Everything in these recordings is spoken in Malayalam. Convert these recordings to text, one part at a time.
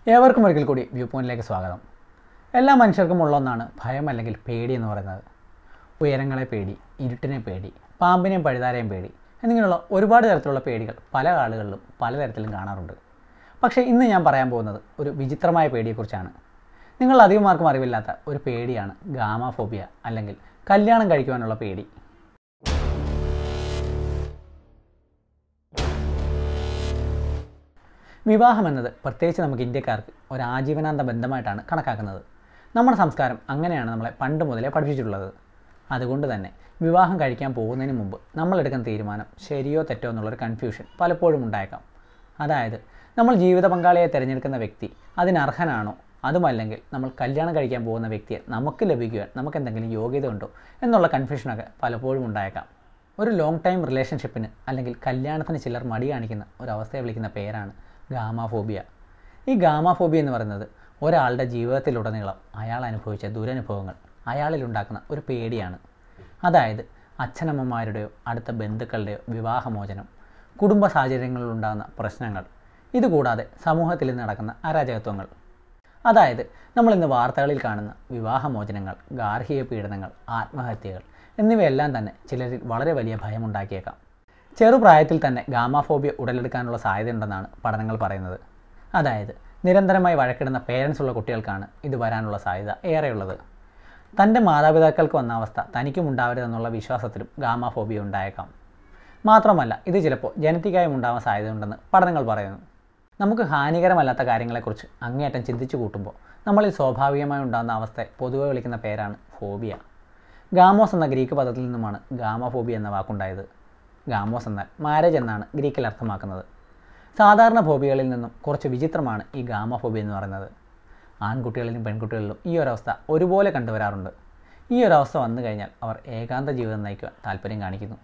ഏവർക്കും ഒരിക്കൽ കൂടി വ്യൂ പോയിന്റിലേക്ക് സ്വാഗതം എല്ലാ മനുഷ്യർക്കും ഉള്ള ഒന്നാണ് ഭയം അല്ലെങ്കിൽ പേടി എന്ന് പറയുന്നത് ഉയരങ്ങളെ പേടി ഇരുട്ടിനെ പേടി പാമ്പിനെയും പഴുതാരെയും പേടി എന്നിങ്ങനെയുള്ള ഒരുപാട് തരത്തിലുള്ള പേടികൾ പല ആളുകളിലും പലതരത്തിലും കാണാറുണ്ട് പക്ഷേ ഇന്ന് ഞാൻ പറയാൻ പോകുന്നത് ഒരു വിചിത്രമായ പേടിയെക്കുറിച്ചാണ് നിങ്ങൾ അധികമാർക്കും അറിവില്ലാത്ത ഒരു പേടിയാണ് ഗാമാഫോബിയ അല്ലെങ്കിൽ കല്യാണം കഴിക്കുവാനുള്ള പേടി വിവാഹം എന്നത് പ്രത്യേകിച്ച് നമുക്ക് ഇന്ത്യക്കാർക്ക് ഒരു ആജീവനാന്ത ബന്ധമായിട്ടാണ് കണക്കാക്കുന്നത് നമ്മുടെ സംസ്കാരം അങ്ങനെയാണ് നമ്മളെ പണ്ട് മുതലേ പഠിപ്പിച്ചിട്ടുള്ളത് അതുകൊണ്ട് തന്നെ വിവാഹം കഴിക്കാൻ പോകുന്നതിന് മുമ്പ് നമ്മളെടുക്കുന്ന തീരുമാനം ശരിയോ തെറ്റോ എന്നുള്ളൊരു കൺഫ്യൂഷൻ പലപ്പോഴും ഉണ്ടായേക്കാം അതായത് നമ്മൾ ജീവിത പങ്കാളിയെ തിരഞ്ഞെടുക്കുന്ന വ്യക്തി അതിനർഹനാണോ അതുമല്ലെങ്കിൽ നമ്മൾ കല്യാണം കഴിക്കാൻ പോകുന്ന വ്യക്തിയെ നമുക്ക് ലഭിക്കുവാൻ നമുക്ക് എന്തെങ്കിലും യോഗ്യത ഉണ്ടോ എന്നുള്ള കൺഫ്യൂഷനൊക്കെ പലപ്പോഴും ഉണ്ടായേക്കാം ഒരു ലോങ് ടൈം റിലേഷൻഷിപ്പിന് അല്ലെങ്കിൽ കല്യാണത്തിന് ചിലർ മടി കാണിക്കുന്ന ഒരു അവസ്ഥയെ വിളിക്കുന്ന പേരാണ് ഗാമാഫോബിയ ഈ ഗാമാഫോബിയ എന്ന് പറയുന്നത് ഒരാളുടെ ജീവിതത്തിലുടനീളം അയാൾ അനുഭവിച്ച ദുരനുഭവങ്ങൾ അയാളിലുണ്ടാക്കുന്ന ഒരു പേടിയാണ് അതായത് അച്ഛനമ്മമാരുടെയോ അടുത്ത ബന്ധുക്കളുടെയോ വിവാഹമോചനം കുടുംബ സാഹചര്യങ്ങളിലുണ്ടാകുന്ന പ്രശ്നങ്ങൾ ഇതുകൂടാതെ സമൂഹത്തിൽ ഇന്ന് നടക്കുന്ന അരാജകത്വങ്ങൾ അതായത് നമ്മൾ ഇന്ന് വാർത്തകളിൽ കാണുന്ന വിവാഹമോചനങ്ങൾ ഗാർഹിക പീഡനങ്ങൾ ആത്മഹത്യകൾ എന്നിവയെല്ലാം തന്നെ ചിലരിൽ വളരെ വലിയ ഭയമുണ്ടാക്കിയേക്കാം ചെറുപ്രായത്തിൽ തന്നെ ഗാമാഫോബിയ ഉടലെടുക്കാനുള്ള സാധ്യതയുണ്ടെന്നാണ് പഠനങ്ങൾ പറയുന്നത് അതായത് നിരന്തരമായി വഴക്കിടുന്ന പേരൻസ് ഉള്ള കുട്ടികൾക്കാണ് ഇത് വരാനുള്ള സാധ്യത ഏറെയുള്ളത് തൻ്റെ മാതാപിതാക്കൾക്ക് വന്ന അവസ്ഥ തനിക്കും ഉണ്ടാവരുതെന്നുള്ള വിശ്വാസത്തിലും ഗാമാഫോബിയ ഉണ്ടായേക്കാം മാത്രമല്ല ഇത് ചിലപ്പോൾ ജനറ്റിക്കായും ഉണ്ടാവാൻ സാധ്യതയുണ്ടെന്ന് പഠനങ്ങൾ പറയുന്നു നമുക്ക് ഹാനികരമല്ലാത്ത കാര്യങ്ങളെക്കുറിച്ച് അങ്ങേയറ്റം ചിന്തിച്ചു കൂട്ടുമ്പോൾ നമ്മളിൽ സ്വാഭാവികമായി ഉണ്ടാകുന്ന അവസ്ഥയെ പൊതുവെ വിളിക്കുന്ന പേരാണ് ഫോബിയ ഗാമോസ് എന്ന ഗ്രീക്ക് പദത്തിൽ നിന്നുമാണ് ഗാമഫോബിയ എന്ന വാക്കുണ്ടായത് ഗാമോസ് എന്നാൽ മാരേജ് എന്നാണ് ഗ്രീക്കിൽ അർത്ഥമാക്കുന്നത് സാധാരണ ഫോബിയകളിൽ നിന്നും കുറച്ച് വിചിത്രമാണ് ഈ ഗാമഫോബിയ എന്ന് പറയുന്നത് ആൺകുട്ടികളിലും പെൺകുട്ടികളിലും ഈ ഒരവസ്ഥ ഒരുപോലെ കണ്ടുവരാറുണ്ട് ഈ ഒരവസ്ഥ വന്നു കഴിഞ്ഞാൽ അവർ ഏകാന്ത ജീവിതം നയിക്കുവാൻ താല്പര്യം കാണിക്കുന്നു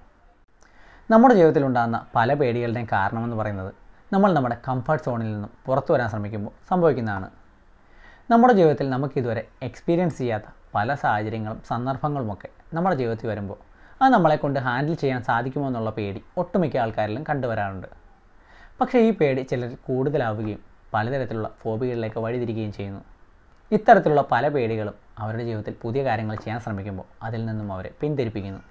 നമ്മുടെ ജീവിതത്തിൽ ഉണ്ടാകുന്ന പല പേടികളുടെയും കാരണമെന്ന് പറയുന്നത് നമ്മൾ നമ്മുടെ കംഫർട്ട് സോണിൽ നിന്നും പുറത്തു വരാൻ ശ്രമിക്കുമ്പോൾ സംഭവിക്കുന്നതാണ് നമ്മുടെ ജീവിതത്തിൽ നമുക്കിതുവരെ എക്സ്പീരിയൻസ് ചെയ്യാത്ത പല സാഹചര്യങ്ങളും സന്ദർഭങ്ങളുമൊക്കെ നമ്മുടെ ജീവിതത്തിൽ വരുമ്പോൾ അത് നമ്മളെ കൊണ്ട് ഹാൻഡിൽ ചെയ്യാൻ സാധിക്കുമോ എന്നുള്ള പേടി ഒട്ടുമിക്ക ആൾക്കാരിലും കണ്ടുവരാറുണ്ട് പക്ഷേ ഈ പേടി ചിലർ കൂടുതലാവുകയും പലതരത്തിലുള്ള ഫോബികളിലേക്ക് വഴിതിരിക്കുകയും ചെയ്യുന്നു ഇത്തരത്തിലുള്ള പല പേടികളും അവരുടെ ജീവിതത്തിൽ പുതിയ കാര്യങ്ങൾ ചെയ്യാൻ ശ്രമിക്കുമ്പോൾ അതിൽ നിന്നും അവരെ പിന്തിരിപ്പിക്കുന്നു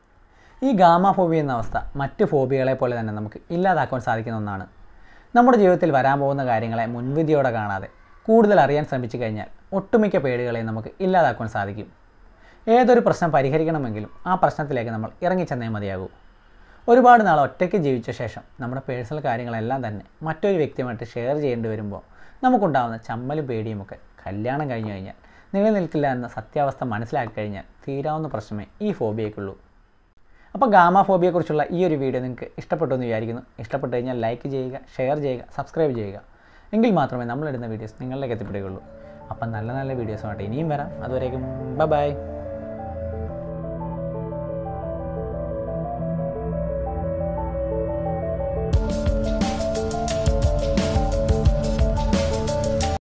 ഈ ഗാമാഫോബിയ എന്ന അവസ്ഥ മറ്റ് ഫോബിയകളെ പോലെ തന്നെ നമുക്ക് ഇല്ലാതാക്കാൻ സാധിക്കുന്ന ഒന്നാണ് നമ്മുടെ ജീവിതത്തിൽ വരാൻ പോകുന്ന കാര്യങ്ങളെ മുൻവിധിയോടെ കാണാതെ കൂടുതൽ അറിയാൻ ശ്രമിച്ചു കഴിഞ്ഞാൽ ഒട്ടുമിക്ക പേടികളെ നമുക്ക് ഇല്ലാതാക്കാൻ സാധിക്കും ഏതൊരു പ്രശ്നം പരിഹരിക്കണമെങ്കിലും ആ പ്രശ്നത്തിലേക്ക് നമ്മൾ ഇറങ്ങിച്ചെന്നേ മതിയാകൂ ഒരുപാട് നാൾ ഒറ്റയ്ക്ക് ജീവിച്ച ശേഷം നമ്മുടെ പേഴ്സണൽ കാര്യങ്ങളെല്ലാം തന്നെ മറ്റൊരു വ്യക്തിയുമായിട്ട് ഷെയർ ചെയ്യേണ്ടി വരുമ്പോൾ നമുക്കുണ്ടാകുന്ന ചമ്മലും പേടിയുമൊക്കെ കല്യാണം കഴിഞ്ഞു കഴിഞ്ഞാൽ നിലനിൽക്കില്ല എന്ന സത്യാവസ്ഥ മനസ്സിലാക്കി കഴിഞ്ഞാൽ തീരാവുന്ന പ്രശ്നമേ ഈ ഫോബിയയ്ക്കുള്ളൂ അപ്പോൾ ഗാമാഫോബിയെക്കുറിച്ചുള്ള ഈ ഒരു വീഡിയോ നിങ്ങൾക്ക് ഇഷ്ടപ്പെട്ടു എന്ന് വിചാരിക്കുന്നു ഇഷ്ടപ്പെട്ടു കഴിഞ്ഞാൽ ലൈക്ക് ചെയ്യുക ഷെയർ ചെയ്യുക സബ്സ്ക്രൈബ് ചെയ്യുക എങ്കിൽ മാത്രമേ നമ്മളിടുന്ന വീഡിയോസ് നിങ്ങളിലേക്ക് എത്തിപ്പെടുകയുള്ളൂ അപ്പം നല്ല നല്ല വീഡിയോസുമായിട്ട് ഇനിയും വരാം അതുവരേക്കും ബൈ